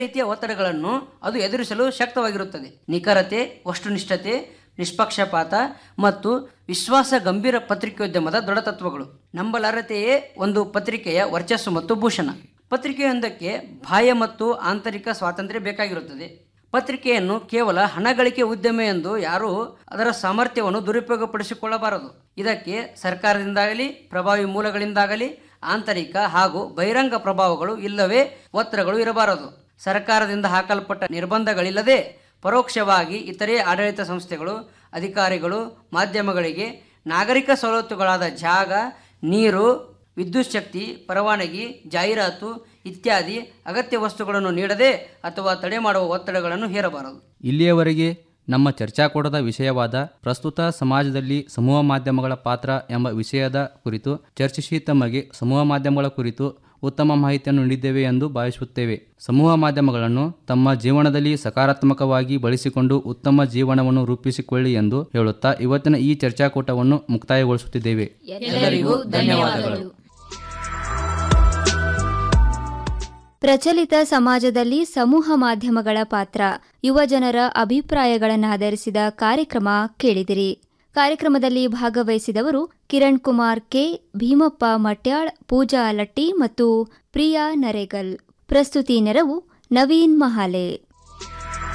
ರೀತಿಯ ಒತ್ತಡಗಳನ್ನು ಅದು ಎದುರಿಸಲು ಶಕ್ತವಾಗಿರುತ್ತದೆ ನಿಖರತೆ ವಸ್ತುನಿಷ್ಠತೆ ನಿಷ್ಪಕ್ಷಪಾತ ಮತ್ತು ವಿಶ್ವಾಸ ಗಂಭೀರ ಪತ್ರಿಕೋದ್ಯಮದ ದೃಢತತ್ವಗಳು ನಂಬಲಾರತೆಯೇ ಒಂದು ಪತ್ರಿಕೆಯ ವರ್ಚಸ್ಸು ಮತ್ತು ಭೂಷಣ ಪತ್ರಿಕೆಯೊಂದಕ್ಕೆ ಬಾಹ್ಯ ಮತ್ತು ಆಂತರಿಕ ಸ್ವಾತಂತ್ರ್ಯ ಬೇಕಾಗಿರುತ್ತದೆ ಪತ್ರಿಕೆಯನ್ನು ಕೇವಲ ಹಣ ಗಳಿಕೆ ಉದ್ಯಮ ಎಂದು ಯಾರೂ ಅದರ ಸಾಮರ್ಥ್ಯವನ್ನು ದುರುಪಯೋಗಪಡಿಸಿಕೊಳ್ಳಬಾರದು ಇದಕ್ಕೆ ಸರ್ಕಾರದಿಂದಾಗಲಿ ಪ್ರಭಾವಿ ಮೂಲಗಳಿಂದಾಗಲಿ ಆಂತರಿಕ ಹಾಗೂ ಬಹಿರಂಗ ಪ್ರಭಾವಗಳು ಇಲ್ಲವೇ ಒತ್ತಡಗಳು ಇರಬಾರದು ಸರ್ಕಾರದಿಂದ ಹಾಕಲ್ಪಟ್ಟ ನಿರ್ಬಂಧಗಳಿಲ್ಲದೆ ಪರೋಕ್ಷವಾಗಿ ಇತರೆ ಆಡಳಿತ ಸಂಸ್ಥೆಗಳು ಅಧಿಕಾರಿಗಳು ಮಾಧ್ಯಮಗಳಿಗೆ ನಾಗರಿಕ ಸವಲತ್ತುಗಳಾದ ಜಾಗ ನೀರು ವಿದ್ಯುತ್ ಶಕ್ತಿ ಪರವಾನಗಿ ಜಾಹೀರಾತು ಇತ್ಯಾದಿ ಅಗತ್ಯ ವಸ್ತುಗಳನ್ನು ನೀಡದೆ ಅಥವಾ ತಡೆ ಮಾಡುವ ಒತ್ತಡಗಳನ್ನು ಹೇರಬಾರದು ಇಲ್ಲಿಯವರೆಗೆ ನಮ್ಮ ಚರ್ಚಾಕೂಟದ ವಿಷಯವಾದ ಪ್ರಸ್ತುತ ಸಮಾಜದಲ್ಲಿ ಸಮೂಹ ಮಾಧ್ಯಮಗಳ ಪಾತ್ರ ಎಂಬ ವಿಷಯದ ಕುರಿತು ಚರ್ಚಿಸಿ ತಮಗೆ ಸಮೂಹ ಮಾಧ್ಯಮಗಳ ಕುರಿತು ಉತ್ತಮ ಮಾಹಿತಿಯನ್ನು ನೀಡಿದ್ದೇವೆ ಎಂದು ಭಾವಿಸುತ್ತೇವೆ ಸಮೂಹ ಮಾಧ್ಯಮಗಳನ್ನು ತಮ್ಮ ಜೀವನದಲ್ಲಿ ಸಕಾರಾತ್ಮಕವಾಗಿ ಬಳಸಿಕೊಂಡು ಉತ್ತಮ ಜೀವನವನ್ನು ರೂಪಿಸಿಕೊಳ್ಳಿ ಎಂದು ಹೇಳುತ್ತಾ ಇವತ್ತಿನ ಈ ಚರ್ಚಾಕೂಟವನ್ನು ಮುಕ್ತಾಯಗೊಳಿಸುತ್ತಿದ್ದೇವೆ ಎಲ್ಲರಿಗೂ ಧನ್ಯವಾದಗಳು ಪ್ರಚಲಿತ ಸಮಾಜದಲ್ಲಿ ಸಮೂಹ ಮಾಧ್ಯಮಗಳ ಪಾತ್ರ ಯುವಜನರ ಅಭಿಪ್ರಾಯಗಳನ್ನಾಧರಿಸಿದ ಕಾರ್ಯಕ್ರಮ ಕೇಳಿದಿರಿ ಕಾರ್ಯಕ್ರಮದಲ್ಲಿ ಭಾಗವಹಿಸಿದವರು ಕಿರಣ್ ಕುಮಾರ್ ಕೆ ಭೀಮಪ್ಪ ಮಟ್ಯಾಳ್ ಪೂಜಾ ಲಟ್ಟಿ ಮತ್ತು ಪ್ರಿಯಾ ನರೇಗಲ್ ಪ್ರಸ್ತುತಿ ನೆರವು ನವೀನ್ ಮಹಾಲೆ